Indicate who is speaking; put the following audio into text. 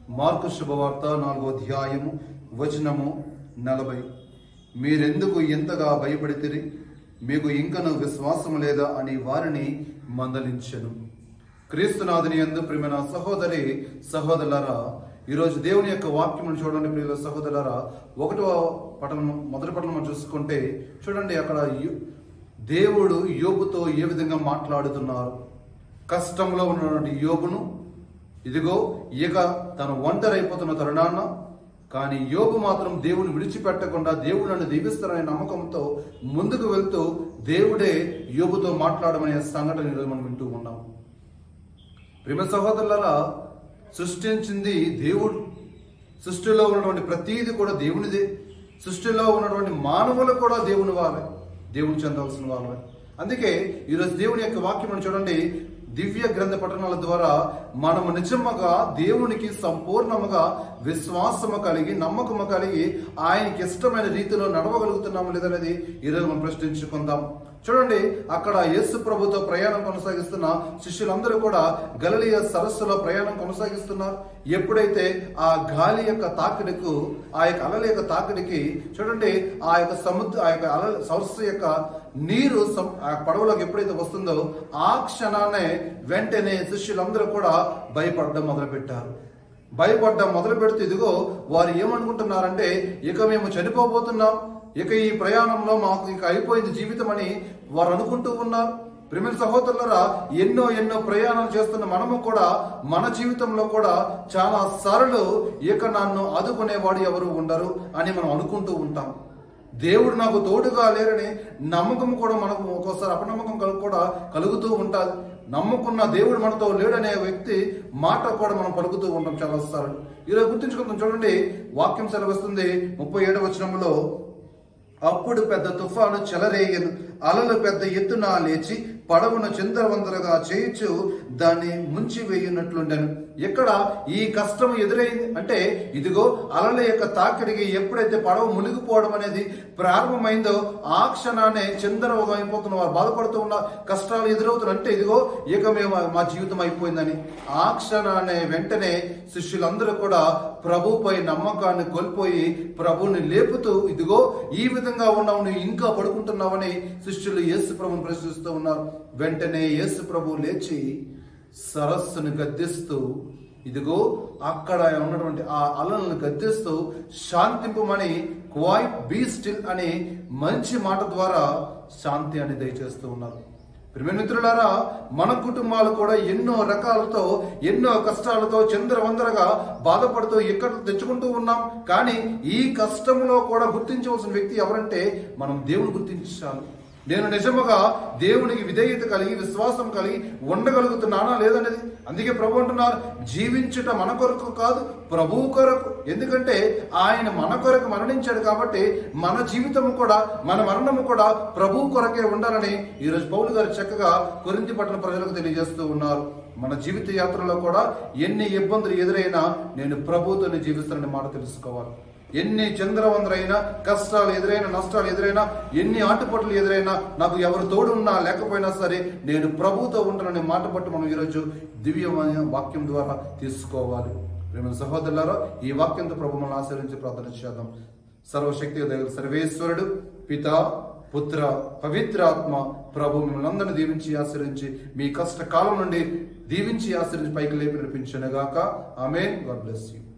Speaker 1: mark శుభవార్త నాలుగో అధ్యాయము వచనము నలభై మీరెందుకు ఎంతగా భయపడితిరి మీకు ఇంకను విశ్వాసం లేదా అని వారిని మందలించెను క్రీస్తునాథుని ఎందు ప్రియమైన సహోదరి సహోదరులారా ఈరోజు దేవుని యొక్క వాక్యం చూడండి ప్రియుల సహోదరులారా ఒకటో పట్టణం మొదటి పట్టణం మనం చూసుకుంటే చూడండి అక్కడ యో- దేవుడు యోబుతో ఏ విధంగా మాట్లాడుతున్నారు కష్టంలో ఉన్నటువంటి యోబును ఇదిగో ఇక తను ఒంటరైపోతున్న తరుణాన్న కానీ యోబు మాత్రం దేవుని విడిచిపెట్టకుండా దేవుడు నన్ను దీవిస్తారనే నమ్మకంతో ముందుకు వెళ్తూ దేవుడే యోబుతో మాట్లాడమనే సంఘటన ఈరోజు మనం వింటూ ఉన్నాం ప్రేమ సహోదరులరా సృష్టించింది దేవుడు సృష్టిలో ఉన్నటువంటి ప్రతీది కూడా దేవునిదే సృష్టిలో ఉన్నటువంటి మానవులు కూడా దేవుని వారే దేవుని చెందవలసిన వారే అందుకే ఈరోజు దేవుని యొక్క వాక్యం మనం చూడండి దివ్య గ్రంథ పఠనాల ద్వారా మనము నిజముగా దేవునికి సంపూర్ణముగా విశ్వాసము కలిగి నమ్మకము కలిగి ఆయనకి ఇష్టమైన రీతిలో నడవగలుగుతున్నాము లేదనేది ఈరోజు మనం ప్రశ్నించుకుందాం చూడండి అక్కడ యేసు ప్రభుతో ప్రయాణం కొనసాగిస్తున్న శిష్యులందరూ కూడా గలలియ సరస్సులో ప్రయాణం కొనసాగిస్తున్నారు ఎప్పుడైతే ఆ గాలి యొక్క తాకిడికు ఆ యొక్క అలల యొక్క తాకిడికి చూడండి ఆ యొక్క సముద్ర ఆ యొక్క అలల సరస్సు యొక్క నీరు సం- ఆ పడవలోకి ఎప్పుడైతే వస్తుందో ఆ క్షణాన్నే వెంటనే శిష్యులందరూ కూడా భయపడడం మొదలుపెట్టారు భయపడ్డం మొదలు పెడితే ఇదిగో వారు ఏమనుకుంటున్నారంటే ఇక మేము చనిపోబోతున్నాం ఇక ఈ ప్రయాణంలో మాకు ఇక అయిపోయింది జీవితం అని వారు అనుకుంటూ ఉన్నారు ప్రిమిల్ సహోదరులరా ఎన్నో ఎన్నో ప్రయాణాలు చేస్తున్న మనము కూడా మన జీవితంలో కూడా చాలా సార్లు ఇక నన్ను ఆదుకునేవాడు ఎవరు ఉండరు అని మనం అనుకుంటూ ఉంటాం దేవుడు నాకు తోడుగా లేరని నమ్మకం కూడా మనకు ఒక్కోసారి అపనమ్మకం కలు- కూడా కలుగుతూ ఉంటుంది నమ్ముకున్న దేవుడు మనతో లేడనే వ్యక్తి మాట కూడా మనం పలుకుతూ ఉంటాం చాలా సార్లు ఈరోజు గుర్తుంచుకుందాం చూడండి వాక్యం సెలవిస్తుంది ముప్పై ఏడవ వచనంలో అప్పుడు పెద్ద తుఫాను చెలరేగను అలలు పెద్ద ఎత్తున లేచి పడవను చిందరవందరగా చేయించు దాన్ని ముంచి వేయున్నట్లుండెను ఎక్కడ ఈ కష్టం ఎదురైంది అంటే ఇదిగో అలల యొక్క తాకిడికి ఎప్పుడైతే పడవ మునిగిపోవడం అనేది ప్రారంభమైందో ఆ క్షణాన్ని చిందరవగా అయిపోతున్న వారు బాధపడుతూ ఉన్న కష్టాలు ఎదురవుతున్నారు అంటే ఇదిగో ఇక మేము మా జీవితం అయిపోయిందని ఆ క్షణాన్ని వెంటనే శిష్యులందరూ కూడా ప్రభుపై నమ్మకాన్ని కోల్పోయి ప్రభుని లేపుతూ ఇదిగో ఈ విధంగా ఉన్నావు నువ్వు ఇంకా పడుకుంటున్నావని శిష్యులు యేసు ప్రభుని ప్రశ్నిస్తూ ఉన్నారు వెంటనే యేసు ప్రభు లేచి సరస్సును గద్దిస్తూ ఇదిగో అక్కడ ఉన్నటువంటి ఆ అలలను గద్దిస్తూ శాంతింపమని క్వైట్ బీ స్టిల్ అనే మంచి మాట ద్వారా శాంతి అని దయచేస్తూ ఉన్నారు ప్రియమిత్రులారా మన కుటుంబాలు కూడా ఎన్నో రకాలతో ఎన్నో కష్టాలతో చంద్రవందరగా బాధపడుతూ ఇక్కడ తెచ్చుకుంటూ ఉన్నాం కానీ ఈ కష్టంలో కూడా గుర్తించవలసిన వ్యక్తి ఎవరంటే మనం దేవుని గుర్తించాలి నేను నిజముగా దేవునికి విధేయత కలిగి విశ్వాసం కలిగి ఉండగలుగుతున్నానా లేదనేది అందుకే ప్రభు అంటున్నారు జీవించుట మన కొరకు కాదు ప్రభువు కొరకు ఎందుకంటే ఆయన మన కొరకు మరణించాడు కాబట్టి మన జీవితము కూడా మన మరణము కూడా ప్రభువు కొరకే ఉండాలని ఈరోజు పౌలు గారు చక్కగా కొరింతి పట్టణ ప్రజలకు తెలియజేస్తూ ఉన్నారు మన జీవిత యాత్రలో కూడా ఎన్ని ఇబ్బందులు ఎదురైనా నేను ప్రభువుతోనే జీవిస్తానని మాట తెలుసుకోవాలి ఎన్ని చంద్రవందరైనా కష్టాలు ఎదురైనా నష్టాలు ఎదురైనా ఎన్ని ఆటుపట్లు ఎదురైనా నాకు ఎవరు తోడు ఉన్నా లేకపోయినా సరే నేను ప్రభుతో ఉంటాననే మాట పట్టు మనం ఈరోజు దివ్యమైన వాక్యం ద్వారా తీసుకోవాలి ప్రేమ సహోదరులారా ఈ వాక్యంతో ప్రభు మనం ఆశ్రయించి ప్రార్థన చేద్దాం సర్వశక్తి దగ్గర సర్వేశ్వరుడు పిత పుత్ర పవిత్రాత్మ ప్రభు మిమ్మల్ని అందరిని దీవించి ఆశ్రయించి మీ కష్ట కాలం నుండి దీవించి ఆశ్రయించి పైకి లేపి నడిపించనుగాక ఆమెన్ గాడ్ బ్లెస్ యూ